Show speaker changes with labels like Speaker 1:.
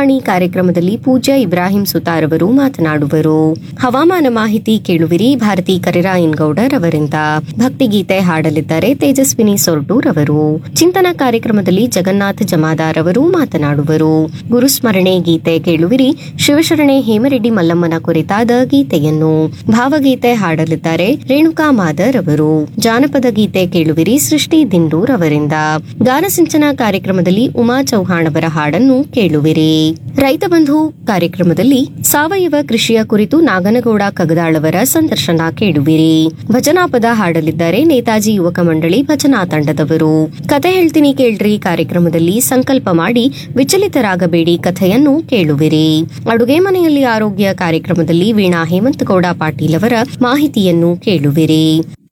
Speaker 1: ವಾಣಿ ಕಾರ್ಯಕ್ರಮದಲ್ಲಿ ಪೂಜ್ಯ ಇಬ್ರಾಹಿಂ ಸುತಾರ್ ಅವರು ಮಾತನಾಡುವರು ಹವಾಮಾನ ಮಾಹಿತಿ ಕೇಳುವಿರಿ ಭಾರತಿ ಕರಿರಾಯನ್ ಗೌಡರ್ ಅವರಿಂದ ಭಕ್ತಿಗೀತೆ ಹಾಡಲಿದ್ದಾರೆ ತೇಜಸ್ವಿನಿ ಸೊರ್ಟೂರ್ ಅವರು ಚಿಂತನ ಕಾರ್ಯಕ್ರಮದಲ್ಲಿ ಜಗನ್ನಾಥ್ ಜಮಾದಾರ್ ಅವರು ಮಾತನಾಡುವರು ಗುರುಸ್ಮರಣೆ ಗೀತೆ ಕೇಳುವಿರಿ ಶಿವಶರಣೆ ಹೇಮರೆಡ್ಡಿ ಮಲ್ಲಮ್ಮನ ಕುರಿತಾದ ಗೀತೆಯನ್ನು ಭಾವಗೀತೆ ಹಾಡಲಿದ್ದಾರೆ ರೇಣುಕಾ ಮಾದರ್ ಅವರು ಜಾನಪದ ಗೀತೆ ಕೇಳುವಿರಿ ಸೃಷ್ಟಿ ದಿಂಡೂರ್ ಅವರಿಂದ ಗಾನಸಿಂಚನ ಕಾರ್ಯಕ್ರಮದಲ್ಲಿ ಉಮಾ ಚೌಹಾಣ್ ಅವರ ಹಾಡನ್ನು ಕೇಳುವಿರಿ ರೈತ ಬಂಧು ಕಾರ್ಯಕ್ರಮದಲ್ಲಿ ಸಾವಯವ ಕೃಷಿಯ ಕುರಿತು ನಾಗನಗೌಡ ಕಗದಾಳವರ ಸಂದರ್ಶನ ಕೇಳುವಿರಿ ಭಜನಾ ಪದ ಹಾಡಲಿದ್ದಾರೆ ನೇತಾಜಿ ಯುವಕ ಮಂಡಳಿ ಭಜನಾ ತಂಡದವರು ಕತೆ ಹೇಳ್ತೀನಿ ಕೇಳ್ರಿ ಕಾರ್ಯಕ್ರಮದಲ್ಲಿ ಸಂಕಲ್ಪ ಮಾಡಿ ವಿಚಲಿತರಾಗಬೇಡಿ ಕಥೆಯನ್ನು ಕೇಳುವಿರಿ ಅಡುಗೆ ಮನೆಯಲ್ಲಿ ಆರೋಗ್ಯ ಕಾರ್ಯಕ್ರಮದಲ್ಲಿ ವೀಣಾ ಹೇಮಂತಗೌಡ ಪಾಟೀಲ್ ಅವರ ಮಾಹಿತಿಯನ್ನು ಕೇಳುವಿರಿ